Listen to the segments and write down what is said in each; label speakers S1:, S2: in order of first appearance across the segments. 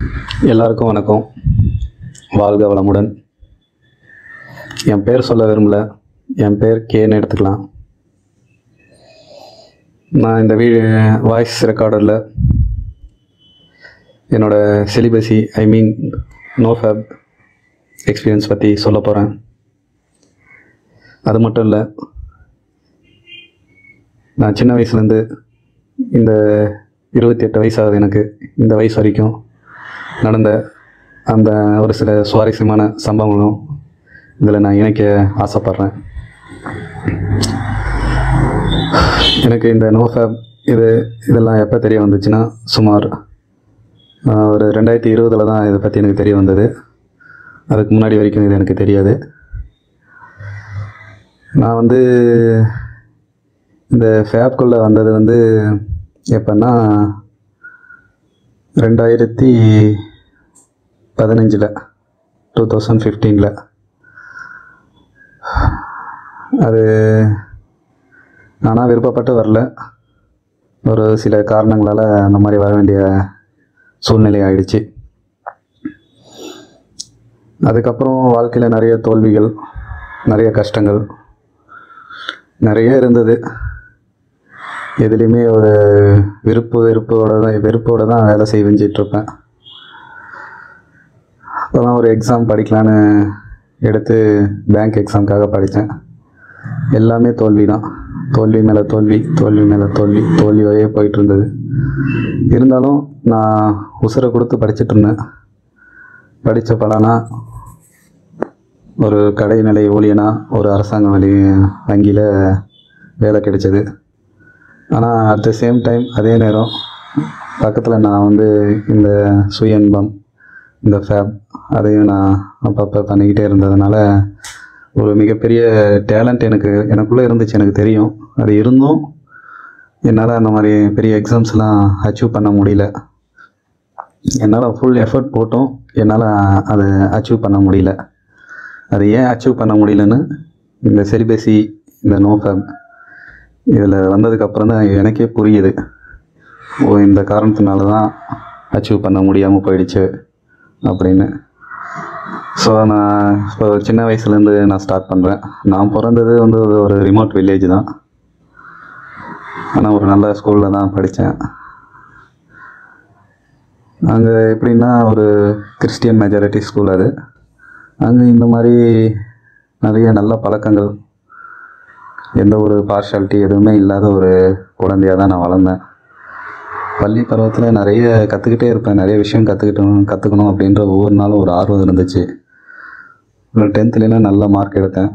S1: எல்லாருக்கும் வணக்கம் வாழ்க வளமுடன் என் பேர் சொல்ல விரும்பல என் பேர் கேன்னு எடுத்துக்கலாம் நான் இந்த வீ வாய்ஸ் ரெக்கார்டரில் என்னோடய சிலிபஸி ஐ மீன் நோ ஃபேப் எக்ஸ்பீரியன்ஸ் பற்றி சொல்ல போகிறேன் அது மட்டும் இல்லை நான் சின்ன வயசுலேருந்து இந்த இருபத்தி எட்டு வயசு ஆகுது எனக்கு இந்த வயசு வரைக்கும் நடந்த அந்த ஒரு சில சுவாரஸ்யமான சம்பவங்களும் இதில் நான் இணைக்க ஆசைப்பட்றேன் எனக்கு இந்த நோஃபேப் இது இதெல்லாம் எப்போ தெரிய வந்துச்சுன்னா சுமார் ஆஹ், ஒரு ரெண்டாயிரத்தி இருபதில் தான் இதை பற்றி எனக்கு தெரிய வந்தது அதுக்கு முன்னாடி வரைக்கும் இது எனக்கு தெரியாது நான் வந்து இந்த ஃபேப்குள்ளே வந்தது வந்து எப்போன்னா ரெண்டாயிரத்தி பதினஞ்சில் டூ தௌசண்ட் ஃபிஃப்டீனில் அது நானாக விருப்பப்பட்டு வரல ஒரு சில காரணங்களால் அந்த மாதிரி வர வேண்டிய சூழ்நிலை ஆயிடுச்சு அதுக்கப்புறம் வாழ்க்கையில் நிறைய தோல்விகள் நிறைய கஷ்டங்கள் நிறைய இருந்தது எதுலேயுமே ஒரு விருப்பு வெறுப்போட தான் வெறுப்போட தான் வேலை செய்ய செஞ்சிட்ருப்பேன் அப்போ தான் ஒரு எக்ஸாம் படிக்கலான்னு எடுத்து பேங்க் எக்ஸாமுக்காக படித்தேன் எல்லாமே தோல்வி தான் தோல்வி மேலே தோல்வி தோல்வி மேலே தோல்வி தோல்வியாகவே போயிட்டு இருந்தது இருந்தாலும் நான் உசுரை கொடுத்து படிச்சிட்டு இருந்தேன் படித்த பலனா ஒரு கடைநிலை ஊழியனா ஒரு அரசாங்க வழி வங்கியில் வேலை கிடைச்சது ஆனால் அட் த சேம் டைம் அதே நேரம் பக்கத்தில் நான் வந்து இந்த சுய இன்பம் இந்த ஃபேப் அதையும் நான் அப்பப்போ பண்ணிக்கிட்டே இருந்ததுனால ஒரு மிகப்பெரிய டேலண்ட் எனக்கு எனக்குள்ளே இருந்துச்சு எனக்கு தெரியும் அது இருந்தும் என்னால் அந்த மாதிரி பெரிய எக்ஸாம்ஸ்லாம் அச்சீவ் பண்ண முடியல என்னால் ஃபுல் எஃபர்ட் போட்டும் என்னால் அதை அச்சீவ் பண்ண முடியல அது ஏன் அச்சீவ் பண்ண முடியலன்னு இந்த செலிபஸி இந்த நோ ஃபேப் இதில் வந்ததுக்கப்புறம் தான் எனக்கே புரியுது ஓ இந்த காரணத்தினால தான் அச்சீவ் பண்ண முடியாமல் போயிடுச்சு அப்படின்னு ஸோ நான் இப்போ சின்ன வயசுலேருந்து நான் ஸ்டார்ட் பண்ணுறேன் நான் பிறந்தது வந்து ஒரு- ஒரு ரிமோட் வில்லேஜ் தான் ஆனால் ஒரு நல்ல ஸ்கூலில் தான் படித்தேன் அங்கே எப்படின்னா ஒரு கிறிஸ்டியன் மெஜாரிட்டி ஸ்கூல் அது அங்கே இந்த மாதிரி நிறைய நல்ல பழக்கங்கள் எந்த ஒரு பார்ஷாலிட்டி எதுவுமே இல்லாத ஒரு குழந்தையாக தான் நான் வளர்ந்தேன் பள்ளி பருவத்தில் நிறைய கற்றுக்கிட்டே இருப்பேன் நிறைய விஷயம் கற்றுக்கிட்டணும் கற்றுக்கணும் அப்படின்ற ஒவ்வொரு நாளும் ஒரு ஆர்வம் இருந்துச்சு ஒரு டென்த்துலாம் நல்ல மார்க் எடுத்தேன்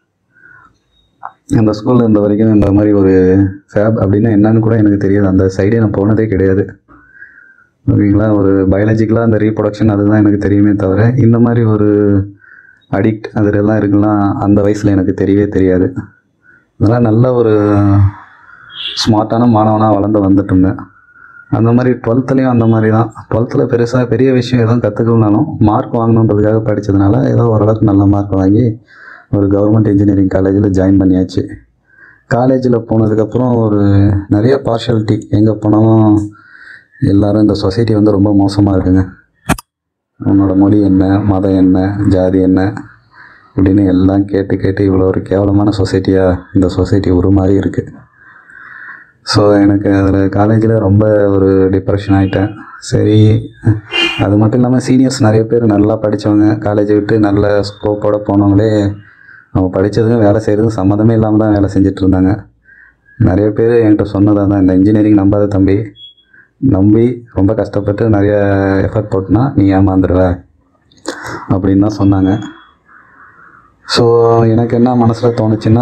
S1: அந்த ஸ்கூலில் இருந்த வரைக்கும் இந்த மாதிரி ஒரு ஃபேப் அப்படின்னா என்னன்னு கூட எனக்கு தெரியாது அந்த சைடே நான் போனதே கிடையாது ஓகேங்களா ஒரு பயாலஜிக்கலாக அந்த ரீப்ரொடக்ஷன் அதுதான் எனக்கு தெரியுமே தவிர இந்த மாதிரி ஒரு அடிக்ட் அதிலெல்லாம் இருக்கலாம் அந்த வயசில் எனக்கு தெரியவே தெரியாது அதெல்லாம் நல்ல ஒரு ஸ்மார்ட்டான மாணவனாக வளர்ந்து வந்துட்டு இருந்தேன் அந்த மாதிரி டுவெல்த்துலேயும் அந்த மாதிரி தான் டுவெல்த்தில் பெருசாக பெரிய விஷயம் எதுவும் கற்றுக்கலனாலும் மார்க் வாங்கணுன்றதுக்காக படித்ததுனால ஏதோ ஓரளவுக்கு நல்ல மார்க் வாங்கி ஒரு கவர்மெண்ட் இன்ஜினியரிங் காலேஜில் ஜாயின் பண்ணியாச்சு காலேஜில் போனதுக்கப்புறம் ஒரு நிறைய பார்ஷாலிட்டி எங்கே போனாலும் எல்லாரும் இந்த சொசைட்டி வந்து ரொம்ப மோசமாக இருக்குங்க உன்னோட மொழி என்ன மதம் என்ன ஜாதி என்ன இப்படின்னு எல்லாம் கேட்டு கேட்டு இவ்வளோ ஒரு கேவலமான சொசைட்டியாக இந்த சொசைட்டி உருமாறி இருக்குது ஸோ எனக்கு அதில் காலேஜில் ரொம்ப ஒரு டிப்ரெஷன் ஆகிட்டேன் சரி அது மட்டும் இல்லாமல் சீனியர்ஸ் நிறைய பேர் நல்லா படித்தவங்க காலேஜை விட்டு நல்ல ஸ்கோப்போட போனவங்களே அவங்க படித்ததும் வேலை செய்கிறதும் சம்மந்தமே இல்லாமல் தான் வேலை செஞ்சுட்டு இருந்தாங்க நிறைய பேர் என்கிட்ட சொன்னதாக தான் இந்த இன்ஜினியரிங் நம்பாத தம்பி நம்பி ரொம்ப கஷ்டப்பட்டு நிறைய எஃபர்ட் போட்டுனா நீ ஏமாந்துடுவ அப்படின்னு தான் சொன்னாங்க ஸோ எனக்கு என்ன மனசில் தோணுச்சுன்னா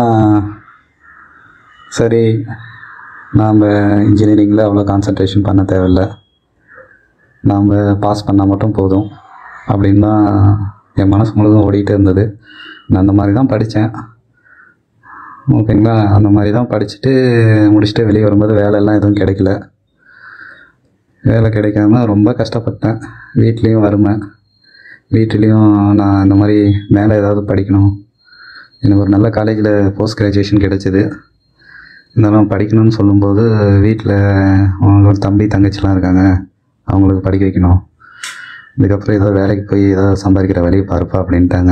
S1: சரி நாம் இன்ஜினியரிங்கில் அவ்வளோ கான்சன்ட்ரேஷன் பண்ண தேவையில்ல நாம் பாஸ் பண்ணால் மட்டும் போதும் அப்படின்னு தான் என் மனசு முழுதும் ஓடிக்கிட்டே இருந்தது நான் அந்த மாதிரி தான் படித்தேன் ஓகேங்களா அந்த மாதிரி தான் படிச்சுட்டு முடிச்சுட்டு வெளியே வரும்போது வேலையெல்லாம் எதுவும் கிடைக்கல வேலை கிடைக்காம ரொம்ப கஷ்டப்பட்டேன் வீட்லேயும் வறுமை வீட்லேயும் நான் இந்த மாதிரி மேலே ஏதாவது படிக்கணும் எனக்கு ஒரு நல்ல காலேஜில் போஸ்ட் கிராஜுவேஷன் கிடச்சிது இருந்தாலும் படிக்கணும்னு சொல்லும்போது வீட்டில் அவங்களோட தம்பி தங்கச்சிலாம் இருக்காங்க அவங்களுக்கு படிக்க வைக்கணும் இதுக்கப்புறம் ஏதோ வேலைக்கு போய் ஏதோ சம்பாதிக்கிற வழியை பார்ப்பா அப்படின்ட்டாங்க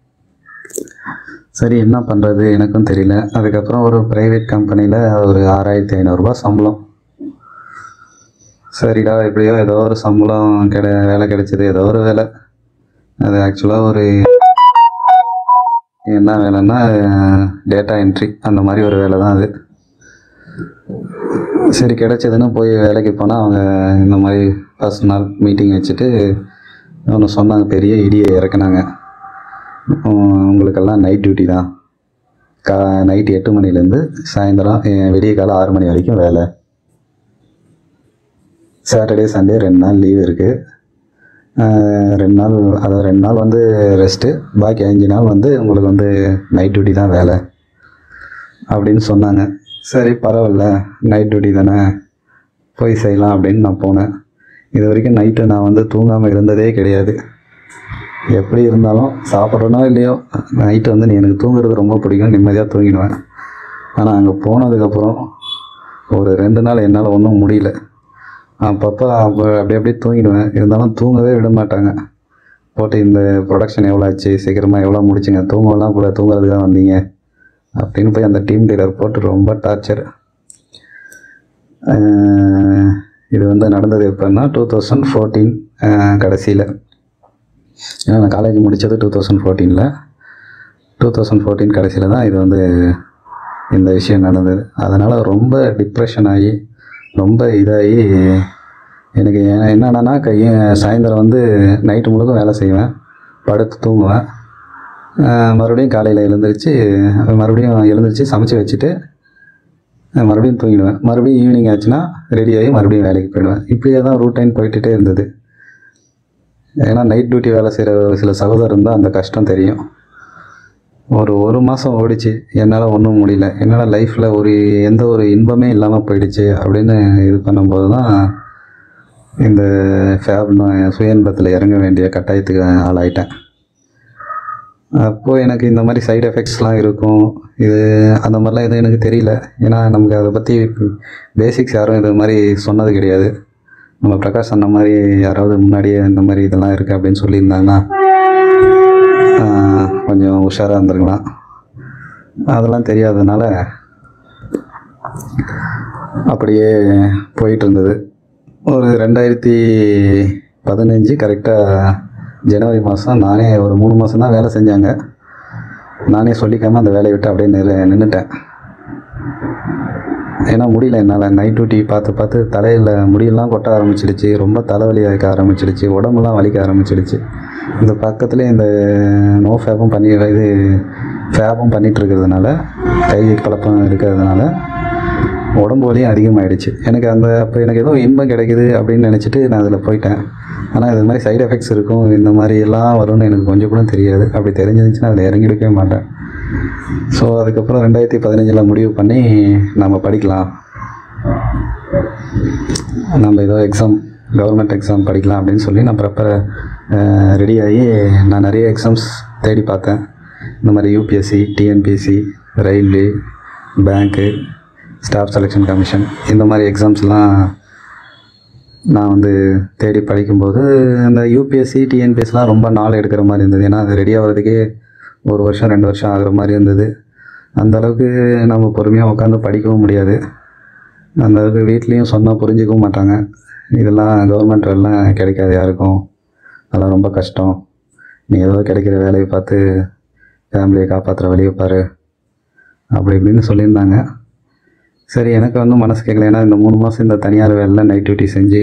S1: சரி என்ன பண்ணுறது எனக்கும் தெரியல அதுக்கப்புறம் ஒரு ப்ரைவேட் கம்பெனியில் ஒரு ஆறாயிரத்தி ஐநூறுரூபா சம்பளம் சரிடா எப்படியோ ஏதோ ஒரு சம்பளம் கிடை வேலை கிடைச்சிது ஏதோ ஒரு வேலை அது ஆக்சுவலாக ஒரு என்ன வேலைன்னா டேட்டா என்ட்ரி அந்த மாதிரி ஒரு வேலை தான் அது சரி கிடைச்சதுன்னு போய் வேலைக்கு போனால் அவங்க இந்த மாதிரி ஃபஸ்ட் நாள் மீட்டிங் வச்சுட்டு ஒன்று சொன்னாங்க பெரிய இடியை இறக்குனாங்க உம், உங்களுக்கெல்லாம் நைட் டியூட்டி தான் கா நைட் எட்டு மணிலேருந்து சாயந்தரம் அஹ், விடிய காலம் ஆறு மணி வரைக்கும் வேலை சாட்டர்டே சண்டே ரெண்டு நாள் லீவ் இருக்குது ரெண்டு நாள் அதாவது ரெண்டு நாள் வந்து ரெஸ்ட்டு பாக்கி அஞ்சு நாள் வந்து உங்களுக்கு வந்து நைட் டியூட்டி தான் வேலை அப்படின்னு சொன்னாங்க சரி பரவாயில்ல நைட் டியூட்டி தானே போய் செய்யலாம் அப்படின்னு நான் போனேன் இது வரைக்கும் நைட்டு நான் வந்து தூங்காமல் இருந்ததே கிடையாது எப்படி இருந்தாலும் சாப்பிட்றனோ இல்லையோ நைட்டு வந்து நீ எனக்கு தூங்குறது ரொம்ப பிடிக்கும் நிம்மதியாக தூங்கிடுவேன் ஆனால் அங்கே போனதுக்கப்புறம் ஒரு ரெண்டு நாள் என்னால் ஒன்றும் முடியல அப்பப்போ அப்போ அப்படி அப்படியே தூங்கிடுவேன் இருந்தாலும் தூங்கவே விட மாட்டாங்க போட்டு இந்த ப்ரொடக்ஷன் எவ்வளோ ஆச்சு சீக்கிரமாக எவ்வளோ முடிச்சுங்க தூங்கலாம் கூட தூங்குறதுக்காக வந்தீங்க அப்படின்னு போய் அந்த டீம் லீடர் போட்டு ரொம்ப டார்ச்சர் இது வந்து நடந்தது எப்போன்னா டூ தௌசண்ட் ஃபோர்டீன் கடைசியில் ஏன்னா நான் காலேஜ் முடித்தது டூ தௌசண்ட் ஃபோர்டீனில் டூ தௌசண்ட் ஃபோர்டீன் கடைசியில் தான் இது வந்து இந்த விஷயம் நடந்தது அதனால் ரொம்ப டிப்ரெஷன் ஆகி ரொம்ப இதாகி எனக்கு ஏ- என்னடான்னா கைய சாயந்தரம் வந்து நைட்டு முழுக்க வேலை செய்வேன் படுத்து தூங்குவேன் ஆஹ் மறுபடியும் காலையில் எழுந்திரிச்சு மறுபடியும் எழுந்திரிச்சு சமைச்சு வச்சுட்டு ஆஹ் மறுபடியும் தூங்கிடுவேன் மறுபடியும் ஈவினிங் ஆச்சுன்னா ரெடி ஆகி மறுபடியும் வேலைக்கு போயிடுவேன் இப்படியே தான் ரூட்டைன் போயிட்டுட்டே இருந்தது ஏன்னா நைட் டியூட்டி வேலை செய்கிற ஒரு சில சகோதரன் தான் அந்த கஷ்டம் தெரியும் ஒரு ஒரு மாதம் ஓடிச்சு என்னால் ஒன்றும் முடியல என்னால் லைஃப்பில் ஒரு எந்த ஒரு இன்பமே இல்லாமல் போயிடுச்சு அப்படின்னு இது பண்ணும்போது தான் இந்த ஃபேப் சுய இன்பத்தில் இறங்க வேண்டிய கட்டாயத்துக்கு ஆளாயிட்டேன் அப்போது எனக்கு இந்த மாதிரி சைடு எஃபெக்ட்ஸ்லாம் இருக்கும் இது அந்த மாதிரிலாம் எதுவும் எனக்கு தெரியல ஏன்னா நமக்கு அதை பற்றி பேசிக்ஸ் யாரும் இது மாதிரி சொன்னது கிடையாது நம்ம பிரகாஷ் சொன்ன மாதிரி யாராவது முன்னாடியே இந்த மாதிரி இதெல்லாம் இருக்குது அப்படின்னு சொல்லியிருந்தாங்கன்னா ஆஹ், கொஞ்சம் உஷாராக இருந்திருக்கலாம் அதெல்லாம் தெரியாததுனால அப்படியே போயிட்டு இருந்தது ஒரு ரெண்டாயிரத்தி பதினஞ்சு கரெக்டாக ஜனவரி மாதம் நானே ஒரு மூணு மாதம் தான் வேலை செஞ்சாங்க நானே சொல்லிக்காமல் அந்த வேலையை விட்டு அப்படியே நிறு நின்றுட்டேன் ஏன்னா முடியல என்னால் நைட் டியூட்டி பார்த்து பார்த்து தலையில் முடியெல்லாம் கொட்ட ஆரம்பிச்சிடுச்சு ரொம்ப தலைவலி ஆக ஆரம்பிச்சிடுச்சு உடம்புலாம் வலிக்க ஆரம்பிச்சிடுச்சு இந்த பக்கத்துலேயே இந்த நோ ஃபேப்பும் பண்ணி இது ஃபேப்பும் பண்ணிகிட்டு இருக்கிறதுனால கை கலப்பம் இருக்கிறதுனால உடம்பு வலியும் அதிகமாகிடுச்சு எனக்கு அந்த அப்போ எனக்கு ஏதோ இன்பம் கிடைக்குது அப்படின்னு நினச்சிட்டு நான் அதில் போயிட்டேன் ஆனால் இது மாதிரி சைடு எஃபெக்ட்ஸ் இருக்கும் இந்த மாதிரி எல்லாம் வரும்னு எனக்கு கொஞ்சம் கூட தெரியாது அப்படி தெரிஞ்சிருந்துச்சுன்னா அதில் இறங்கிடவே மாட்டேன் ஸோ அதுக்கப்புறம் ரெண்டாயிரத்தி பதினஞ்சில் முடிவு பண்ணி நம்ம படிக்கலாம் நம்ம ஏதோ எக்ஸாம் கவர்மெண்ட் எக்ஸாம் படிக்கலாம் அப்படின்னு சொல்லி நான் ப்ரிப்பர் ரெடி ஆகி நான் நிறைய எக்ஸாம்ஸ் தேடி பார்த்தேன் இந்த மாதிரி யூபிஎஸ்சி டிஎன்பிஎஸ்சி ரயில்வே பேங்க்கு ஸ்டாஃப் செலெக்ஷன் கமிஷன் இந்த மாதிரி எக்ஸாம்ஸ்லாம் நான் வந்து தேடி படிக்கும்போது அந்த யூபிஎஸ்சி டிஎன்பிஎஸ்லாம் ரொம்ப நாள் எடுக்கிற மாதிரி இருந்தது ஏன்னா அது ரெடி ஆகிறதுக்கே ஒரு வருஷம் ரெண்டு வருஷம் ஆகுற மாதிரி இருந்தது அந்த அளவுக்கு நம்ம பொறுமையாக உட்காந்து படிக்கவும் முடியாது அந்த அளவுக்கு வீட்லேயும் சொன்னால் புரிஞ்சுக்கவும் மாட்டாங்க இதெல்லாம் கவர்மெண்ட் எல்லாம் கிடைக்காது யாருக்கும் அதெல்லாம் ரொம்ப கஷ்டம் நீ ஏதோ கிடைக்கிற வேலையை பார்த்து ஃபேமிலியை காப்பாற்றுற வழியை பாரு அப்படி இப்படின்னு சொல்லியிருந்தாங்க சரி எனக்கு வந்து மனசு கேட்கல ஏன்னா இந்த மூணு மாதம் இந்த தனியார் வேலையில் நைட் டியூட்டி செஞ்சு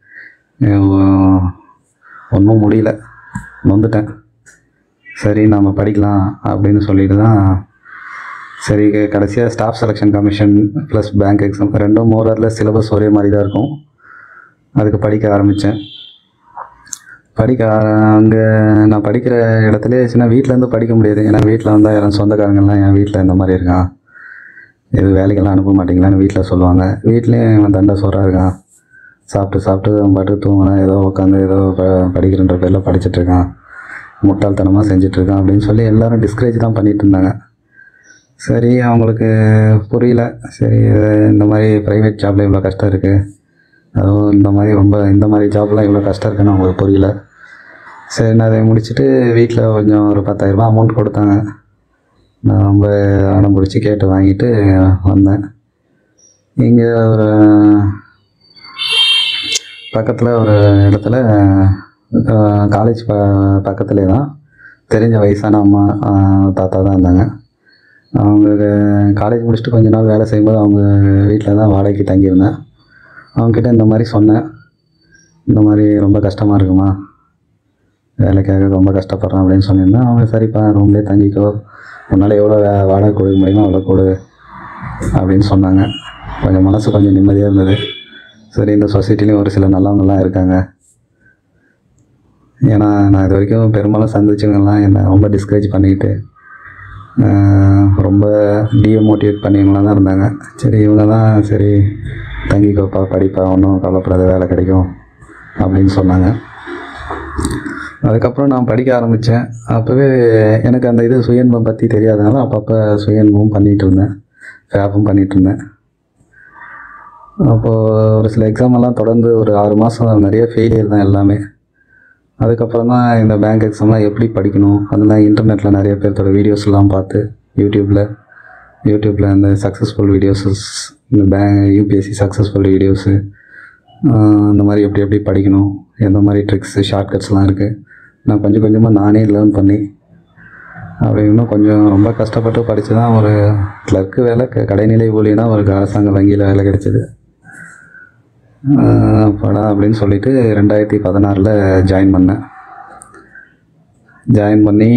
S1: ஒன்றும் முடியல நொந்துட்டேன் சரி நாம் படிக்கலாம் அப்படின்னு சொல்லிட்டு தான் சரி கடைசியாக staff selection commission plus bank exam ரெண்டும் மோரரில் சிலபஸ் ஒரே மாதிரி தான் இருக்கும் அதுக்கு படிக்க ஆரம்பித்தேன் படிக்க அங்கே நான் படிக்கிற இடத்துல சின்ன வீட்டிலேருந்து படிக்க முடியாது ஏன்னா வீட்டில் வந்தால் யாரும் சொந்தக்காரங்கெல்லாம் என் வீட்டில் இந்த மாதிரி இருக்கான் எது வேலைக்கெல்லாம் அனுப்ப மாட்டீங்களான்னு வீட்டில் சொல்லுவாங்க வீட்லேயும் இவன் தண்டை சோறாக இருக்கான் சாப்பிட்டு சாப்பிட்டு அவன் பாட்டு தூங்கினான் ஏதோ உட்காந்து ஏதோ ப படிக்கிறன்ற பேரில் படிச்சுட்டு இருக்கான் முட்டாள்தனமாக செஞ்சுட்டு இருக்கான் அப்படின்னு சொல்லி எல்லாரும் டிஸ்கரேஜ் தான் பண்ணிட்டு இருந்தாங்க சரி அவங்களுக்கு புரியல சரி இந்த மாதிரி ப்ரைவேட் ஜாப்பில் இவ்வளோ கஷ்டம் இருக்குது அதுவும் இந்த மாதிரி ரொம்ப இந்த மாதிரி ஜாப்லாம் இவ்வளோ கஷ்டம் இருக்குன்னு அவங்களுக்கு புரியல சரி நான் அதை முடிச்சுட்டு வீட்டில் கொஞ்சம் ஒரு பத்தாயிரரூபா அமௌண்ட் கொடுத்தாங்க நான் ரொம்ப அடம் பிடிச்சி கேட்டு வாங்கிட்டு வந்தேன் இங்கே ஒரு பக்கத்தில் ஒரு இடத்துல காலேஜ் ப பக்கத்துலேயே தான் தெரிஞ்ச வயசான அம்மா ஆஹ் தாத்தா தான் இருந்தாங்க அவங்க காலேஜ் முடிச்சுட்டு கொஞ்ச நாள் வேலை செய்யும்போது அவங்க வீட்டில் தான் வாடகைக்கு தங்கியிருந்தேன் அவங்கக்கிட்ட இந்த மாதிரி சொன்னேன் இந்த மாதிரி ரொம்ப கஷ்டமாக இருக்குமா வேலைக்காக ரொம்ப கஷ்டப்படுறேன் அப்படின்னு சொல்லியிருந்தேன் அவங்க சரிப்பா ரூம்லேயே தங்கிக்கோ உன்னால் எவ்வளோ வே- வாடகை கொடுக்க முடியுமோ அவ்வளோ கொடு அப்படின்னு சொன்னாங்க கொஞ்சம் மனசு கொஞ்சம் நிம்மதியாக இருந்தது சரி இந்த சொசைட்டிலையும் ஒரு சில நல்லவங்கலாம் இருக்காங்க ஏன்னா நான் இது வரைக்கும் பெரும்பாலும் சந்திச்சவங்கலாம் என்னை ரொம்ப டிஸ்கரேஜ் பண்ணிக்கிட்டு ஆஹ், ரொம்ப டிமோட்டிவேட் பண்ணிவங்களாம் தான் இருந்தாங்க சரி இவங்க தான் சரி தங்கிக்கோப்பா படிப்பா ஒன்றும் கவலைப்படாத வேலை கிடைக்கும் அப்படின்னு சொன்னாங்க அதுக்கப்புறம் நான் படிக்க ஆரம்பித்தேன் அப்போவே எனக்கு அந்த இது சுயன்பம் பற்றி தெரியாதனால அப்பப்போ சுயன்பம் பண்ணிகிட்டு இருந்தேன் ஃபேப்பும் பண்ணிகிட்டு இருந்தேன் அப்போது ஒரு சில எக்ஸாம் எல்லாம் தொடர்ந்து ஒரு ஆறு மாதம் நிறைய ஃபெயிலியர் தான் எல்லாமே அதுக்கப்புறம் தான் இந்த பேங்க் எக்ஸாம்லாம் எப்படி படிக்கணும் அதெல்லாம் இன்டர்நெட்டில் நிறைய பேர்த்தோட வீடியோஸ்லாம் பார்த்து யூடியூப்பில் யூடியூப்பில் இந்த சக்ஸஸ்ஃபுல் வீடியோஸஸ் இந்த பேங்க் யூபிஎஸ்சி சக்ஸஸ்ஃபுல் வீடியோஸு இந்த மாதிரி எப்படி எப்படி படிக்கணும் எந்த மாதிரி ட்ரிக்ஸு ஷார்ட்கட்ஸ்லாம் இருக்குது நான் கொஞ்சம் கொஞ்சமாக நானே லேர்ன் பண்ணி அப்படி இன்னும் கொஞ்சம் ரொம்ப கஷ்டப்பட்டு படித்து தான் ஒரு கிளர்க்கு வேலை க- கடைநிலை ஊழியனா ஒரு அரசாங்க வங்கியில் வேலை கிடைச்சிது படா அப்படின்னு சொல்லிட்டு ரெண்டாயிரத்தி பதினாறில் ஜாயின் பண்ணேன் ஜாயின் பண்ணி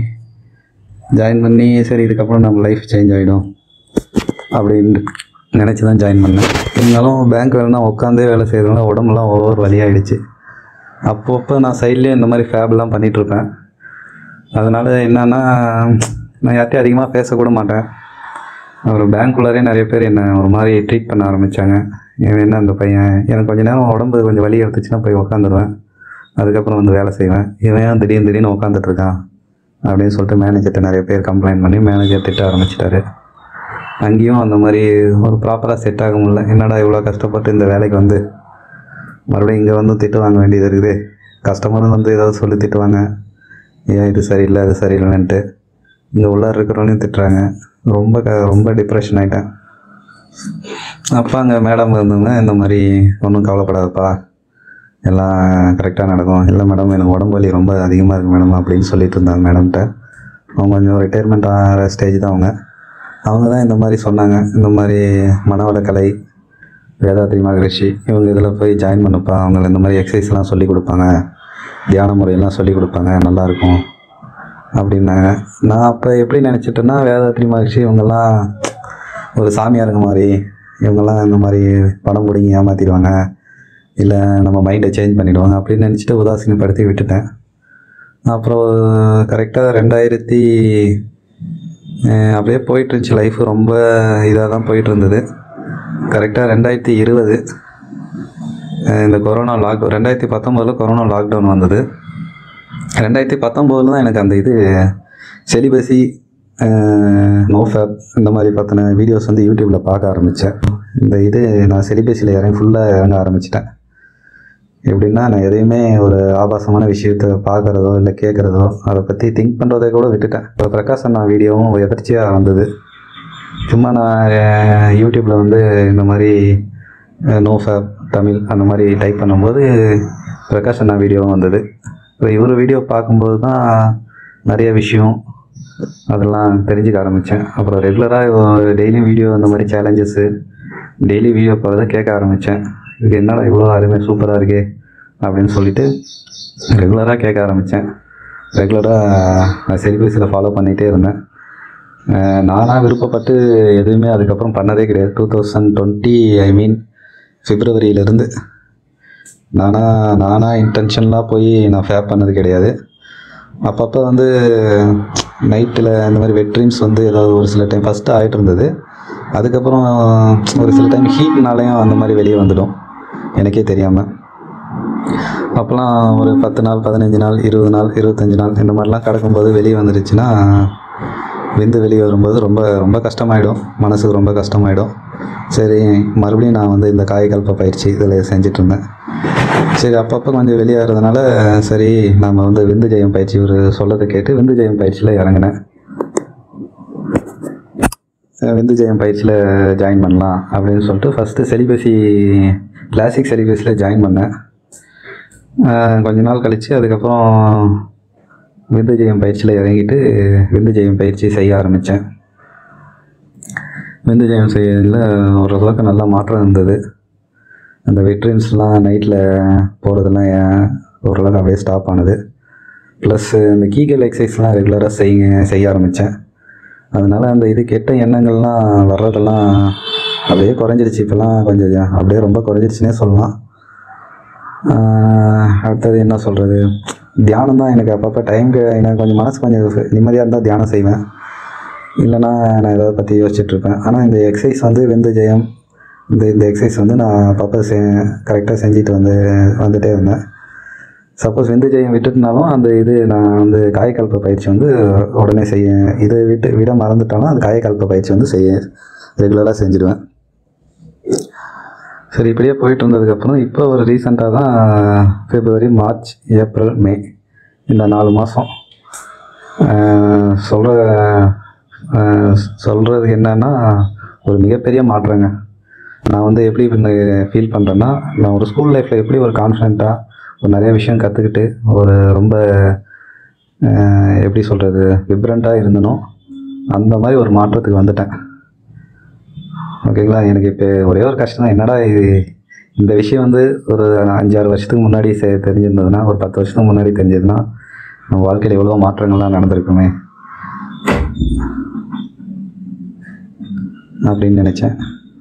S1: ஜாயின் பண்ணி சரி இதுக்கப்புறம் நம்ம லைஃப் சேஞ்ச் ஆகிடும் அப்படின்னு நினச்சி தான் ஜாயின் பண்ணேன் இருந்தாலும் பேங்க் வேலைனா உட்காந்தே வேலை செய்யறதுனால உடம்புலாம் ஒவ்வொரு வழியாயிடுச்சு அப்பப்போ நான் சைட்லேயே இந்த மாதிரி ஃபேப்லாம் பண்ணிகிட்ருப்பேன் அதனால் என்னன்னா நான் யார்ட்டையும் அதிகமாக பேசக்கூட மாட்டேன் ஒரு பேங்க்குள்ளாரே நிறைய பேர் என்னை ஒரு மாதிரி ட்ரீட் பண்ண ஆரம்பித்தாங்க இவன் என்ன அந்த பையன் எனக்கு கொஞ்ச நேரம் உடம்பு கொஞ்சம் வலி எடுத்துச்சுன்னா போய் உக்காந்துருவேன் அதுக்கப்புறம் வந்து வேலை செய்வேன் இவன் ஏன் திடீர்னு திடீர்னு உட்காந்துட்டு இருக்கான் அப்படின்னு சொல்லிட்டு மேனேஜர்கிட்ட நிறைய பேர் கம்ப்ளைண்ட் பண்ணி மேனேஜர் திட்ட ஆரம்பிச்சிட்டாரு அங்கேயும் அந்த மாதிரி ஒரு ப்ராப்பராக செட் ஆக முடியல என்னடா இவ்வளோ கஷ்டப்பட்டு இந்த வேலைக்கு வந்து மறுபடியும் இங்கே வந்து திட்டு வாங்க வேண்டியது இருக்குது கஸ்டமரும் வந்து ஏதாவது சொல்லி திட்டுவாங்க ஏன் இது சரியில்லை அது சரியில்லைன்ட்டு இங்கே உள்ளார இருக்கிறவனையும் திட்டுறாங்க ரொம்ப க ரொம்ப டிப்ரெஷன் ஆகிட்டேன் அப்போ அங்கே மேடம் இருந்தவங்க இந்த மாதிரி ஒன்றும் கவலைப்படாதப்பா எல்லாம் கரெக்டாக நடக்கும் இல்லை மேடம் எனக்கு உடம்பு வலி ரொம்ப அதிகமாக இருக்குது மேடம் அப்படின்னு சொல்லிட்டு இருந்தாங்க மேடம்கிட்ட அவங்க கொஞ்சம் ரிட்டையர்மெண்ட் ஆகிற ஸ்டேஜ் தான் அவங்க அவங்க தான் இந்த மாதிரி சொன்னாங்க இந்த மாதிரி மனவளக்கலை வேதாத்ரி மகரிஷி இவங்க இதில் போய் ஜாயின் பண்ணுப்பா அவங்க இந்த மாதிரி எக்ஸசைஸ்லாம் சொல்லி கொடுப்பாங்க தியான முறையெல்லாம் சொல்லி கொடுப்பாங்க நல்லாயிருக்கும் அப்படின்னாங்க நான் அப்போ எப்படி நினச்சிட்டேன்னா வேதாத்ரி மகரிஷி இவங்கெல்லாம் ஒரு சாமியாருங்க மாதிரி இவங்கெல்லாம் இந்த மாதிரி பணம் பிடிங்கி ஏமாற்றிடுவாங்க இல்லை நம்ம மைண்டை சேஞ்ச் பண்ணிடுவாங்க அப்படின்னு நினச்சிட்டு உதாசீனப்படுத்தி விட்டுட்டேன் அப்புறம் கரெக்டாக ரெண்டாயிரத்தி அஹ், அப்படியே போயிட்டு இருந்துச்சு லைஃப் ரொம்ப இதாக தான் போயிட்டு இருந்தது கரெக்டாக ரெண்டாயிரத்தி இருபது இந்த கொரோனா லாக் ரெண்டாயிரத்தி பத்தொம்போதில் கொரோனா லாக்டவுன் வந்தது ரெண்டாயிரத்தி பத்தொம்போதில் தான் எனக்கு அந்த இது செலிபஸி நோஃபேப் இந்த மாதிரி பற்றின வீடியோஸ் வந்து யூடியூப்பில் பார்க்க ஆரம்பித்தேன் இந்த இது நான் செலிபஸியில் இறங்கி ஃபுல்லாக இறங்க ஆரம்பிச்சிட்டேன் எப்படின்னா நான் எதையுமே ஒரு ஆபாசமான விஷயத்த பார்க்குறதோ இல்லை கேட்குறதோ அதை பற்றி திங்க் பண்ணுறதை கூட விட்டுட்டேன் இப்போ பிரகாஷ் அண்ணா வீடியோவும் எதர்ச்சியாக வந்தது சும்மா நான் யூடியூப்பில் வந்து இந்த மாதிரி நோஃபேப் தமிழ் அந்த மாதிரி டைப் பண்ணும்போது பிரகாஷ் அண்ணா வீடியோவும் வந்தது இப்போ இவர் வீடியோ பார்க்கும்போது தான் நிறைய விஷயம் அதெல்லாம் தெரிஞ்சுக்க ஆரம்பித்தேன் அப்புறம் ரெகுலராக டெய்லியும் வீடியோ அந்த மாதிரி சேலஞ்சஸ்ஸு டெய்லி வீடியோ போகிறத கேட்க ஆரம்பித்தேன் இது என்னடா இவ்வளோ அருமை சூப்பராக இருக்கே அப்படின்னு சொல்லிட்டு ரெகுலராக கேட்க ஆரம்பித்தேன் ரெகுலராக நான் செலிபஸில் ஃபாலோ பண்ணிகிட்டே இருந்தேன் அஹ் நானாக விருப்பப்பட்டு எதுவுமே அதுக்கப்புறம் பண்ணதே கிடையாது two thousand twenty I mean பிப்ரவரியிலேருந்து நானாக நானாக இன்டென்ஷன்லாம் போய் நான் ஃபேப் பண்ணது கிடையாது அப்பப்போ வந்து நைட்டில் இந்த மாதிரி வெட் ட்ரீம்ஸ் வந்து ஏதாவது ஒரு சில டைம் ஃபஸ்ட்டு ஆகிட்டு இருந்தது அதுக்கப்புறம் ஒரு சில டைம் ஹீட்னாலையும் அந்த மாதிரி வெளியே வந்துடும் எனக்கே தெரியாமல் அப்போல்லாம் ஒரு பத்து நாள் பதினஞ்சு நாள் இருபது நாள் இருபத்தஞ்சி நாள் இந்த மாதிரிலாம் கிடக்கும்போது வெளியே வந்துடுச்சுன்னா விந்து வெளியே வரும்போது ரொம்ப ரொம்ப கஷ்டமாயிடும் மனசுக்கு ரொம்ப கஷ்டமாயிடும் சரி மறுபடியும் நான் வந்து இந்த காயக்கல்ப பயிற்சி இதில் செஞ்சுட்டு இருந்தேன் சரி அப்பப்போ கொஞ்சம் வெளியேறதுனால சரி நாம் வந்து விந்து ஜெயம் பயிற்சி ஒரு சொல்லதை கேட்டு விந்து ஜெயம் பயிற்சியில் இறங்கினேன் அஹ் விந்து ஜெயம் பயிற்சியில் ஜாயின் பண்ணலாம் அப்படின்னு சொல்லிட்டு ஃபஸ்ட்டு செலிபஸி கிளாசிக் செலிபஸில் ஜாயின் பண்ணேன் அஹ் கொஞ்ச நாள் கழித்து அதுக்கப்புறம் விந்து ஜெயம் பயிற்சியில் இறங்கிட்டு விந்து ஜெயம் பயிற்சி செய்ய ஆரம்பித்தேன் விந்து ஜெயம் செய்யறதுல ஓரளவுக்கு நல்ல மாற்றம் இருந்தது அந்த வெட்ரின்ஸ்லாம் நைட்டில் போகிறதெல்லாம் ஏன் ஓரளவுக்கு அப்படியே ஸ்டாப் ஆனது ப்ளஸ் இந்த கீகல் எக்ஸசைஸ்லாம் ரெகுலராக செய்ய செய்ய ஆரம்பித்தேன் அதனால் அந்த இது கெட்ட எண்ணங்கள்லாம் வர்றதெல்லாம் அப்படியே குறைஞ்சிருச்சு இப்போல்லாம் கொஞ்சம் அப்படியே ரொம்ப குறைஞ்சிருச்சுனே சொல்லலாம் ஆஹ் அடுத்தது என்ன சொல்கிறது தியானம் தான் எனக்கு அப்பப்போ டைம்க்கு எனக்கு கொஞ்சம் மனசு கொஞ்சம் நிம்மதியாக இருந்தால் தியானம் செய்வேன் இல்லைன்னா நான் எதாவது பற்றி யோசிச்சுட்டு இருப்பேன் ஆனால் இந்த எக்ஸசைஸ் வந்து வெந்து ஜெயம் இந்த இந்த எக்ஸசைஸ் வந்து நான் அப்பப்போ செ கரெக்டாக செஞ்சுட்டு வந்து வந்துட்டே இருந்தேன் சப்போஸ் விந்து ஜெயம் விட்டுட்டுனாலும் அந்த இது நான் வந்து காயக்கல்ப பயிற்சி வந்து உடனே செய்ய இதை விட்டு விட மறந்துட்டாலும் அந்த காயக்கல்ப பயிற்சி வந்து செய்ய ரெகுலராக செஞ்சுடுவேன் சரி இப்படியே போயிட்டு இருந்ததுக்கப்புறம் இப்போ ஒரு ரீசெண்டாக தான் பிப்ரவரி மார்ச் ஏப்ரல் மே இந்த நாலு மாதம் சொல்கிற சொல்கிறது என்னன்னா ஒரு மிகப்பெரிய மாற்றங்க நான் வந்து எப்படி ஃபீல் பண்ணுறேன்னா நான் ஒரு ஸ்கூல் லைஃப்பில் எப்படி ஒரு கான்ஃபிடெண்ட்டாக ஒரு நிறைய விஷயம் கற்றுக்கிட்டு ஒரு ரொம்ப அஹ், எப்படி சொல்கிறது விப்ரண்ட்டாக இருந்தனோ அந்த மாதிரி ஒரு மாற்றத்துக்கு வந்துட்டேன் ஓகேங்களா எனக்கு இப்போ ஒரே ஒரு கஷ்டம் தான் என்னடா இது இந்த விஷயம் வந்து ஒரு அஞ்சாறு வருஷத்துக்கு முன்னாடி செ- தெரிஞ்சிருந்ததுன்னா ஒரு பத்து வருஷத்துக்கு முன்னாடி தெரிஞ்சதுன்னா நம்ம வாழ்க்கையில் எவ்வளோ மாற்றங்கள்லாம் நடந்திருக்குமே அப்படின்னு நினச்சேன்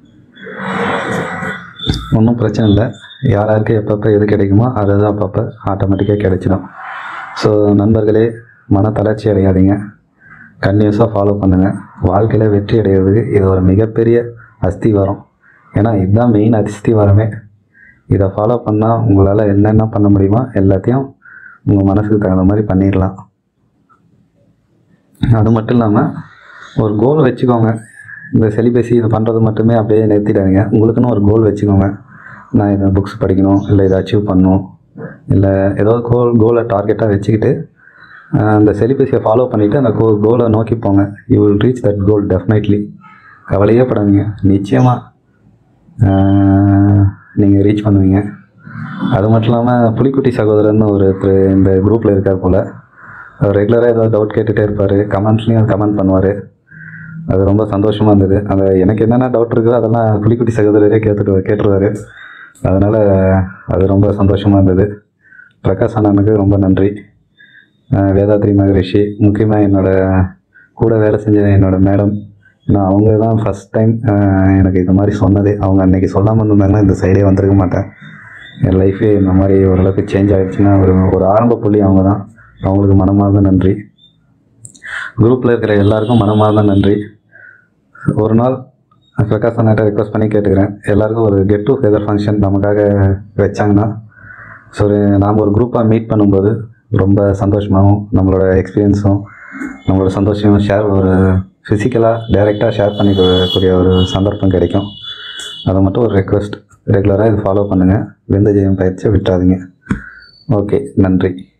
S1: ஒன்றும் பிரச்சனை இல்லை யார் யாருக்கு எப்பப்போ எது கிடைக்குமோ அது அது அப்பப்போ ஆட்டோமேட்டிக்காக கிடைச்சிடும் ஸோ நண்பர்களே மன தளர்ச்சி அடையாதீங்க கன்டினியூஸாக ஃபாலோ பண்ணுங்கள் வாழ்க்கையில் வெற்றி அடைகிறதுக்கு இது ஒரு மிகப்பெரிய அஸ்திவாரம் ஏன்னா இதுதான் மெயின் அஸ்திவாரமே இதை ஃபாலோ பண்ணால் உங்களால் என்னென்ன பண்ண முடியுமோ எல்லாத்தையும் உங்கள் மனசுக்கு தகுந்த மாதிரி பண்ணிடலாம் அது மட்டும் இல்லாமல் ஒரு கோல் வச்சுக்கோங்க இந்த செலிபஸி இது பண்ணுறது மட்டுமே அப்படியே நிறுத்திடாதீங்க உங்களுக்குன்னு ஒரு கோல் வச்சுக்கோங்க நான் இதை புக்ஸ் படிக்கணும் இல்லை இதை அச்சீவ் பண்ணணும் இல்லை ஏதோ கோல் கோலை டார்கெட்டாக வச்சுக்கிட்டு ஆஹ், அந்த செலிபஸியை ஃபாலோ பண்ணிவிட்டு அந்த கோ கோலை நோக்கி போங்க you will reach that goal definitely கவலையே படாதீங்க நிச்சயமாக நீங்கள் ரீச் பண்ணுவீங்க அது மட்டும் இல்லாமல் புலிக்குட்டி சகோதரன் ஒரு ஒருத்தர் இந்த குரூப்பில் இருக்கார் போல் அவர் ரெகுலராக ஏதாவது டவுட் கேட்டுகிட்டே இருப்பார் கமெண்ட்ஸ்லேயும் கமெண்ட் பண்ணுவார் அது ரொம்ப சந்தோஷமாக இருந்தது அந்த எனக்கு என்னென்ன டவுட் இருக்கோ அதெல்லாம் புலிக்குட்டி சகோதரரே கேட்டுட்டு கேட்டுருவாரு அதனால் அது ரொம்ப சந்தோஷமாக இருந்தது பிரகாஷ் அண்ணனுக்கு ரொம்ப நன்றி அஹ் வேதாத்ரி மகரிஷி முக்கியமாக என்னோட கூட வேலை செஞ்ச என்னோட மேடம் நான் அவங்க தான் ஃபஸ்ட் டைம் எனக்கு இந்த மாதிரி சொன்னதே அவங்க அன்னைக்கு சொல்லாமல் இருந்திருந்தாங்கன்னா இந்த சைடே வந்திருக்க மாட்டேன் என் லைஃபே இந்த மாதிரி ஓரளவுக்கு சேஞ்ச் ஆகிடுச்சுன்னா ஒரு ஒரு ஆரம்ப புள்ளி அவங்க தான் அவங்களுக்கு மனமார்ந்த நன்றி குரூப்பில் இருக்கிற எல்லாருக்கும் மனமார்ந்த நன்றி ஒரு நாள் பிரகாஷ் அண்ணாட்ட ரெக்வஸ்ட் பண்ணி கேட்டுக்கிறேன் எல்லாருக்கும் ஒரு கெட் டு கெதர் ஃபங்க்ஷன் நமக்காக வச்சாங்கன்னா ஸோ நாம் ஒரு குரூப்பாக மீட் பண்ணும்போது ரொம்ப சந்தோஷமாகவும் நம்மளோட எக்ஸ்பீரியன்ஸும் நம்மளோட சந்தோஷமும் ஷேர் ஒரு ஃபிசிக்கலாக டைரெக்டாக ஷேர் பண்ணிக்கக்கூடிய ஒரு சந்தர்ப்பம் கிடைக்கும் அதை மட்டும் ஒரு ரெக்வஸ்ட் ரெகுலராக இது ஃபாலோ பண்ணுங்கள் விந்த ஜெயம் பயிற்சியை விட்டுறாதீங்க ஓகே நன்றி